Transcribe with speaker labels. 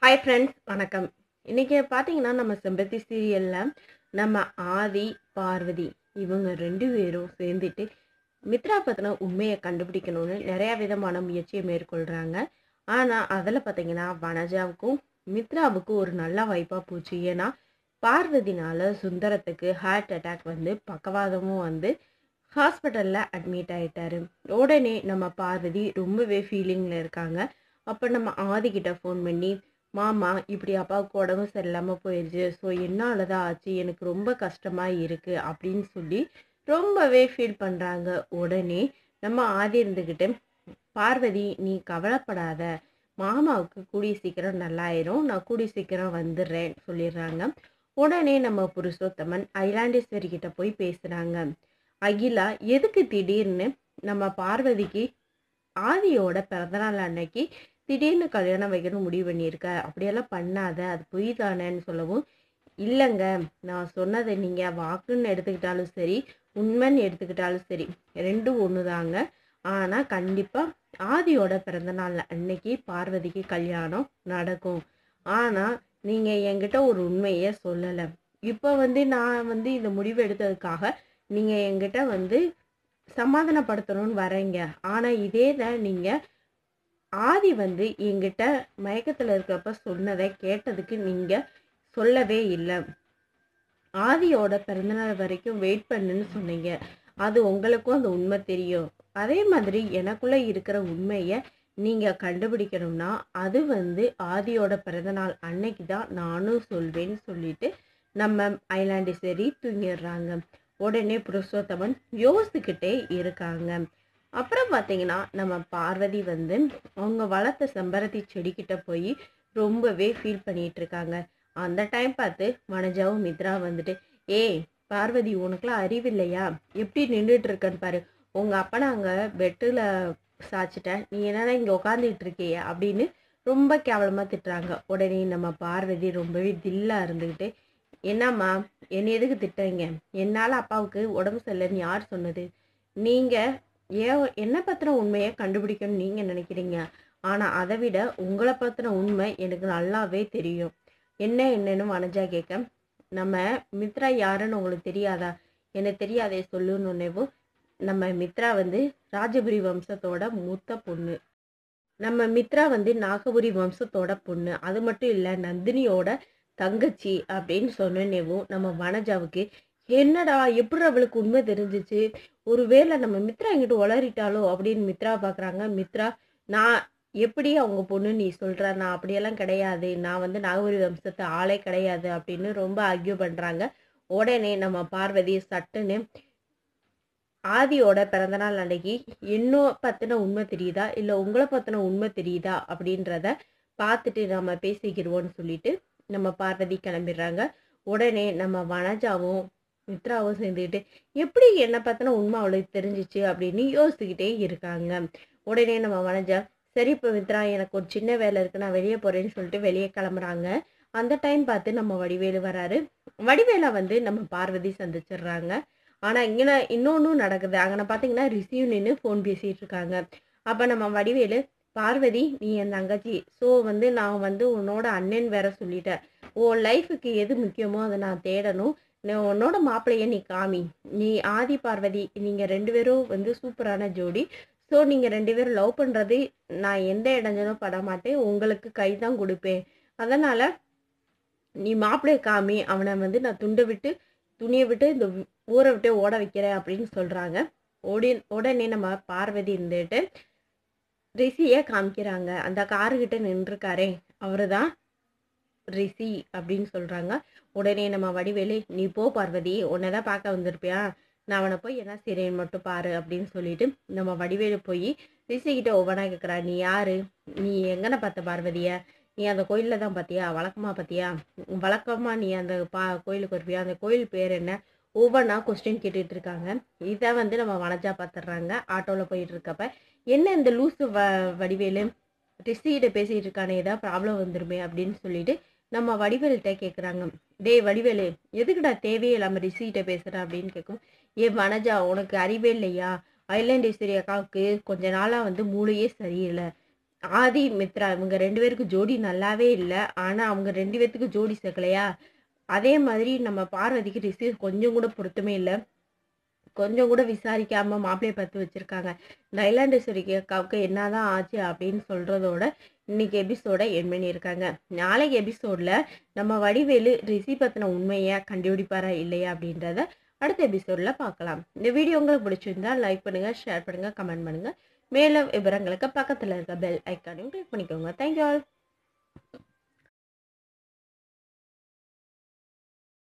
Speaker 1: hi friends வணக்கம் இன்னைக்கு பார்த்தீங்கன்னா நம்ம செம்பருத்தி சீரியலில் நம்ம ஆதி பார்வதி இவங்க ரெண்டு பேரும் சேர்ந்துட்டு மித்ரா பற்றின உண்மையை கண்டுபிடிக்கணும்னு நிறையா விதமான முயற்சியை மேற்கொள்கிறாங்க ஆனால் அதில் பார்த்தீங்கன்னா வனஜாவுக்கும் மித்ராவுக்கும் ஒரு நல்ல வாய்ப்பாக போச்சு ஏன்னா பார்வதினால சுந்தரத்துக்கு ஹார்ட் அட்டாக் வந்து பக்கவாதமும் வந்து ஹாஸ்பிட்டலில் அட்மிட் ஆயிட்டாரு உடனே நம்ம பார்வதி ரொம்பவே ஃபீலிங்கில் இருக்காங்க அப்போ நம்ம ஆதிக்கிட்ட ஃபோன் பண்ணி மாமா இப்படி அப்பாவுக்கு உடம்பு சரியில்லாமல் போயிடுச்சு ஸோ என்னால் தான் ஆச்சு எனக்கு ரொம்ப கஷ்டமாக இருக்குது அப்படின்னு சொல்லி ரொம்பவே ஃபீல் பண்ணுறாங்க உடனே நம்ம ஆதி இருந்துக்கிட்டு பார்வதி நீ கவலைப்படாத மாமாவுக்கு கூடிய சீக்கிரம் நல்லாயிரும் நான் கூடிய சீக்கிரம் வந்துடுறேன் சொல்லிடுறாங்க உடனே நம்ம புருஷோத்தமன் ஐலாண்டேஸ்வரி கிட்ட போய் பேசுகிறாங்க அகிலா எதுக்கு திடீர்னு நம்ம பார்வதிக்கு ஆதியோட பிறந்தநாள் அன்னைக்கு திடீர்னு கல்யாணம் வைக்கணும் முடிவு பண்ணியிருக்க அப்படியெல்லாம் பண்ணாத அது பொய் தானேன்னு சொல்லவும் இல்லைங்க நான் சொன்னதை நீங்கள் வாக்குன்னு எடுத்துக்கிட்டாலும் சரி உண்மைன்னு எடுத்துக்கிட்டாலும் சரி ரெண்டும் ஒன்று தாங்க ஆனால் கண்டிப்பாக ஆதியோட பிறந்தநாள் அன்னைக்கு பார்வதிக்கு கல்யாணம் நடக்கும் ஆனால் நீங்கள் என்கிட்ட ஒரு உண்மையை சொல்லலை இப்போ வந்து நான் வந்து இந்த முடிவு எடுத்ததுக்காக நீங்கள் என்கிட்ட வந்து சமாதானப்படுத்தணும்னு வரீங்க ஆனால் இதே தான் நீங்கள் ஆதி வந்து என்கிட்ட மயக்கத்தில் இருக்கிறப்ப சொன்னதை கேட்டதுக்கு நீங்கள் சொல்லவே இல்லை ஆதியோட பிறந்தநாள் வரைக்கும் வெயிட் பண்ணுன்னு சொன்னீங்க அது உங்களுக்கும் அந்த உண்மை தெரியும் அதே மாதிரி எனக்குள்ளே இருக்கிற உண்மையை நீங்கள் கண்டுபிடிக்கணும்னா அது வந்து ஆதியோட பிறந்தநாள் அன்னைக்கு தான் நானும் சொல்வேன்னு சொல்லிட்டு நம்ம ஐலாண்டேஸ்வரி தூங்கிடுறாங்க உடனே புருஷோத்தமன் யோசிச்சுக்கிட்டே இருக்காங்க அப்புறம் பார்த்தீங்கன்னா நம்ம பார்வதி வந்து அவங்க வளர்த்த செம்பருத்தி செடிக்கிட்ட போய் ரொம்பவே ஃபீல் பண்ணிட்டு இருக்காங்க அந்த டைம் பார்த்து வனஜாவும் மித்ரா வந்துட்டு ஏய் பார்வதி உனக்குலாம் அறிவில்லையா எப்படி நின்றுட்டு இருக்கன்னு பாரு உங்கள் அப்பா நாங்கள் பெட்டில் சாச்சிட்டேன் நீ என்னடா இங்கே உட்காந்துட்டு இருக்கிய அப்படின்னு ரொம்ப கேவலமாக திட்டுறாங்க உடனே நம்ம பார்வதி ரொம்பவே தில்லாக இருந்துக்கிட்டு என்னம்மா என்னை எதுக்கு திட்டுறீங்க என்னால் அப்பாவுக்கு உடம்பு சரியில்லைன்னு யார் சொன்னது நீங்கள் ஏன் என்ன பற்றின உண்மையை கண்டுபிடிக்கணும்னு நீங்கள் நினைக்கிறீங்க ஆனால் அதை விட உங்களை பற்றின உண்மை எனக்கு நல்லாவே தெரியும் என்ன என்னன்னு வனஜா கேட்க நம்ம மித்ரா யாருன்னு உங்களுக்கு தெரியாதா எனக்கு தெரியாதே சொல்லுன்னு நம்ம மித்ரா வந்து ராஜபுரி வம்சத்தோட மூத்த பொண்ணு நம்ம மித்ரா வந்து நாகபுரி வம்சத்தோட பொண்ணு அது மட்டும் இல்லை நந்தினியோட தங்கச்சி அப்படின்னு சொன்னேவும் நம்ம வனஜாவுக்கு என்னடா எப்படி அவளுக்கு உண்மை தெரிஞ்சிச்சு ஒருவேளை நம்ம மித்ரா எங்கிட்ட உளறிட்டாலோ அப்படின்னு மித்ரா பார்க்குறாங்க மித்ரா நான் எப்படி அவங்க பொண்ணு நீ சொல்கிற நான் அப்படியெல்லாம் கிடையாது நான் வந்து நாகபுரி வம்சத்தை ஆளே கிடையாது அப்படின்னு ரொம்ப ஆர்கியூ பண்ணுறாங்க உடனே நம்ம பார்வதி சட்டுன்னு ஆதியோட பிறந்தநாள் அன்னைக்கு இன்னும் பற்றின உண்மை தெரியுதா இல்லை உங்களை பற்றின உண்மை தெரியுதா அப்படின்றத பார்த்துட்டு நம்ம பேசிக்கிடுவோம்னு சொல்லிட்டு நம்ம பார்வதி கிளம்பிடுறாங்க உடனே நம்ம வனஜாவும் மித்ராவும் சேர்ந்துக்கிட்டு எப்படி என்னை பற்றின உண்மை அவளுக்கு தெரிஞ்சிச்சு அப்படின்னு யோசிச்சுக்கிட்டே இருக்காங்க உடனே நம்ம வனஜா சரி இப்போ மித்ரா எனக்கு ஒரு சின்ன வேலை இருக்குது நான் வெளியே போகிறேன்னு சொல்லிட்டு வெளியே கிளம்புறாங்க அந்த டைம் பார்த்து நம்ம வடிவேலு வராரு வடிவேலை வந்து நம்ம பார்வதி சந்திச்சிடுறாங்க ஆனால் இங்கே இன்னொன்றும் நடக்குது அங்கே பார்த்தீங்கன்னா ரிசீவ் நின்று ஃபோன் பேசிகிட்டு இருக்காங்க அப்போ நம்ம வடிவேலு பார்வதி நீ என் தங்கச்சி ஸோ வந்து நான் வந்து உன்னோட அண்ணன் வேற சொல்லிட்டேன் உன் லைஃபுக்கு எது முக்கியமோ அதை நான் தேடணும் நீ உன்னோட மாப்பிள்ளைய நீ காமி நீ ஆதி பார்வதி நீங்கள் ரெண்டு பேரும் வந்து சூப்பரான ஜோடி ஸோ நீங்கள் ரெண்டு பேரும் லவ் பண்ணுறது நான் எந்த இடைஞ்சலும் பட மாட்டேன் உங்களுக்கு கை தான் கொடுப்பேன் அதனால் நீ மாப்பிள்ளைய காமி அவனை வந்து நான் துண்டை விட்டு துணியை விட்டு இந்த ஊரை விட்டு ஓட வைக்கிறேன் அப்படின்னு சொல்கிறாங்க ஓடி உடனே நம்ம பார்வதி இருந்துட்டு ரிஷியை காமிக்கிறாங்க அந்த காருக்கிட்ட நின்றுருக்காரே அவரு தான் ரிஷி அப்படின்னு சொல்கிறாங்க உடனே நம்ம வடிவேலு நீ போ பார்வதி உன்னை தான் பார்க்க வந்திருப்பியா நான் அவனை போய் என்ன செய்கிறேன்னு மட்டும் பாரு அப்படின்னு சொல்லிட்டு நம்ம வடிவேலு போய் ரிஷிக்கிட்ட ஒவ்வொன்றா கேட்குறா நீ யாரு நீ எங்கன பார்த்த பார்வதிய நீ அந்த கோயிலில் தான் பார்த்தியா வழக்கமாக பார்த்தியா வழக்கமாக நீ அந்த பா கோயிலுக்கு வருவியா அந்த கோயில் பேர் என்ன ஒவ்வொன்றா கொஸ்டின் கேட்டுட்டு இருக்காங்க இதை வந்து நம்ம வனஜா பார்த்துட்றாங்க ஆட்டோவில் போயிட்டு இருக்கப்ப என்ன இந்த லூசு வ வடிவேலு ரிஷிகிட்ட பேசிகிட்டு இருக்கானே ஏதாவது ப்ராப்ளம் வந்துருமே அப்படின்னு சொல்லிட்டு நம்ம வடிவேல்கிட்ட கேட்குறாங்க டேய் வடிவேலு எதுக்குடா தேவையே இல்லாமல் ரிஷிகிட்ட பேசுகிற அப்படின்னு கேட்கும் ஏ வனஜா உனக்கு அறிவே இல்லையா ஐலாண்டேஸ்வரி அக்காவுக்கு கொஞ்ச நாளாக வந்து மூளையே சரியில்லை ஆதி மித்ரா இவங்க ரெண்டு பேருக்கு ஜோடி நல்லாவே இல்லை ஆனால் அவங்க ரெண்டு பேர்த்துக்கு ஜோடி சேர்க்கலையா அதே மாதிரி நம்ம பார்வதிக்கு ரிசீவ் கொஞ்சம் கூட பொருத்தமே இல்லை கொஞ்சம் கூட விசாரிக்காம மாப்பிள்ளையை பார்த்து வச்சிருக்காங்க நைலாண்டேஸ்வரிக்கு அக்காவுக்கு என்னதான் ஆச்சு அப்படின்னு சொல்றதோட இன்னைக்கு எபிசோட என் பண்ணியிருக்காங்க நாளைக்கு எபிசோட்ல நம்ம வடிவேலு ரிஷி பத்தின உண்மையை கண்டுபிடிப்பாரா இல்லையா அப்படின்றத அடுத்த எபிசோட்ல பார்க்கலாம் இந்த வீடியோ உங்களுக்கு பிடிச்சிருந்தா லைக் பண்ணுங்க ஷேர் பண்ணுங்க கமெண்ட் பண்ணுங்க மேலும் விவரங்களுக்கு பக்கத்துல இருக்க பெல் ஐக்கானையும் கிளிக் பண்ணிக்கோங்க தேங்க்யூ ஆல்